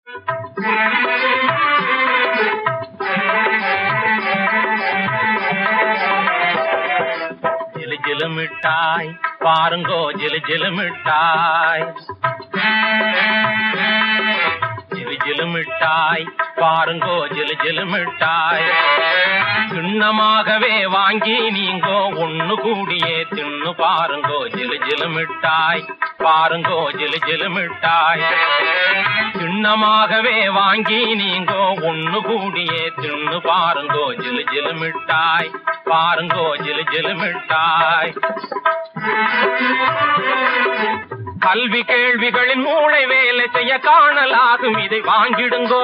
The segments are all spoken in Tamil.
ஜிலு ஜிலு மிட்டாய் பாருங்கோ ஜிலு ஜிலு மிட்டாய் ஜிலு ஜிலு மிட்டாய் பாருங்கோ ஜிலு ஜிலு மிட்டாய் சின்னமாகவே வாங்கி நீங்கோ ஒண்ணு கூடியே தின்னு பாருங்கோ ஜிலு ஜிலு மிட்டாய் பாருங்கோ ஜிலு ஜிலு மிட்டாய் சின்னமாகவே வாங்கி நீங்கோ ஒண்ணு கூடியே தின்னு பாருங்கோ ஜிலு ஜிலு மிட்டாய் பாருங்கோ ஜிலு ஜிலு மிட்டாய் கல்வி கேள்விகளின் மூளை வேலை செய்ய காணலாகும் இதை வாங்கிடுங்கோ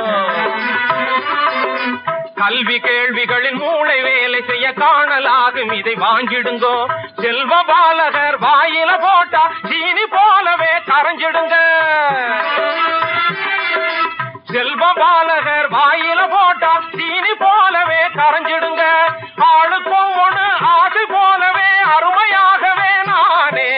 கல்வி கேள்விகளின் மூளை வேலை செய்ய காணலாகும் இதை வாங்கிடுங்கோ செல்வ பாலகர் வாயில போட்டா சீனி போலவே கரைஞ்சிடுங்க செல்வ பாலகர் வாயில போட்டா சீனி போலவே கரைஞ்சிடுங்க ஆளுக்கும் ஒண்ணு ஆசை போலவே அருமையாகவே நானே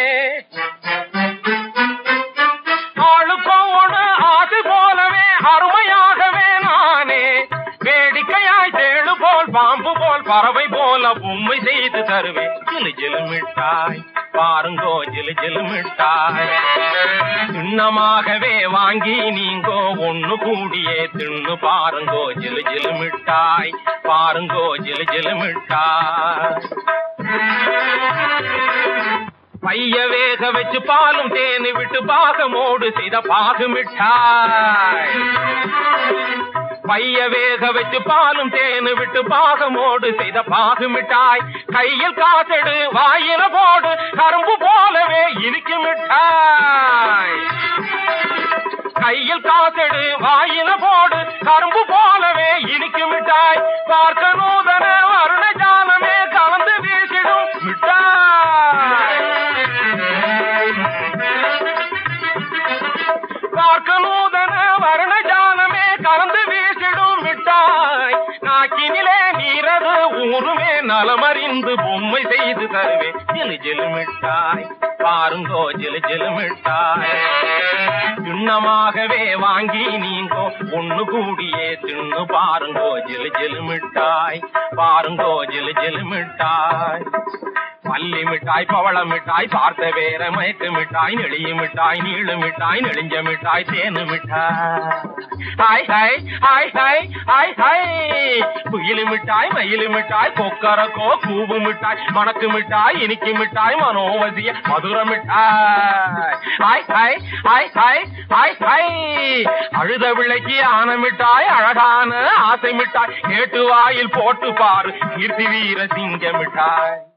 ஆளுக்கும் ஒண்ணு ஆசை போலவே அருமையாகவே நானே வேடிக்கையாய் தேழு போல் பாம்பு போல் பறவை போல பொம்மை செய்து தருவேன் ஜிலு ஜிலு மிட்டாய் பாருங்கோ ஜிலு ஜிலு மிட்டாய் சின்னமாகவே வாங்கி நீங்கோ ஒண்ணு கூடியே தின்னு பாருங்கோ ஜிலு ஜிலு மிட்டாய் பாருங்கோ ஜிலு ஜிலு மிட்டாய் பைய வேக வச்சு பாலும் தேனு விட்டு பாகமோடு செய்த பாகு மிட்டாய் பைய வேக வச்சு பாலும் தேனு விட்டு பாகமோடு செய்த பாகு மிட்டாய் கையில் காசெடு வாயில போடு கரும்பு போலவே இனிக்கு மிட்டாய் கையில் காசெடு வாயில போடு கரும்பு போலவே இனிக்கு மிட்டாய் பார்க்க நூதன வருண ஜாலமே கலந்து வீசிடும் மிட்டாய் பார்க்க நூதன வருண ஜாலமே கலந்து வீசிடும் மிட்டாய் நாக்கினிலே நீரது ஊருமே நலமறிந்து பொம்மை செய்து தருவேன் ஜிலு ஜிலு மிட்டாய் பாருங்கோ ஜிலு ஜிலு மிட்டாய் சின்னமாகவே வாங்கி நீங்கோ ஒண்ணு கூடியே தின்னு பாருங்கோ ஜிலு ஜிலு மிட்டாய் பாருங்கோ ஜிலு ஜிலு மிட்டாய் பள்ளி மிட்டாய் பவள மிட்டாய் பார்த்த வேற மயக்க மிட்டாய் நெளிய மிட்டாய் நீள மிட்டாய் நெளிஞ்ச மிட்டாய் தேனு மிட்டாய் ஹாய் ஹாய் ஹாய் ஹாய் ஹாய் ஹாய் குயிலு மிட்டாய் மயிலு மிட்டாய் கொக்கரக்கோ கூவு மிட்டாய் மணக்கு மிட்டாய் இனிக்கு மிட்டாய் மனோவசிய மதுர மிட்டாய் ஹாய் ஹாய் ஹாய் ஹாய் ஹாய் ஹாய் அழுத விளைக்கு ஆன மிட்டாய் அழகான ஆசை மிட்டாய் கேட்டு வாயில் போட்டு பாரு கீர்த்தி வீர சிங்க மிட்டாய்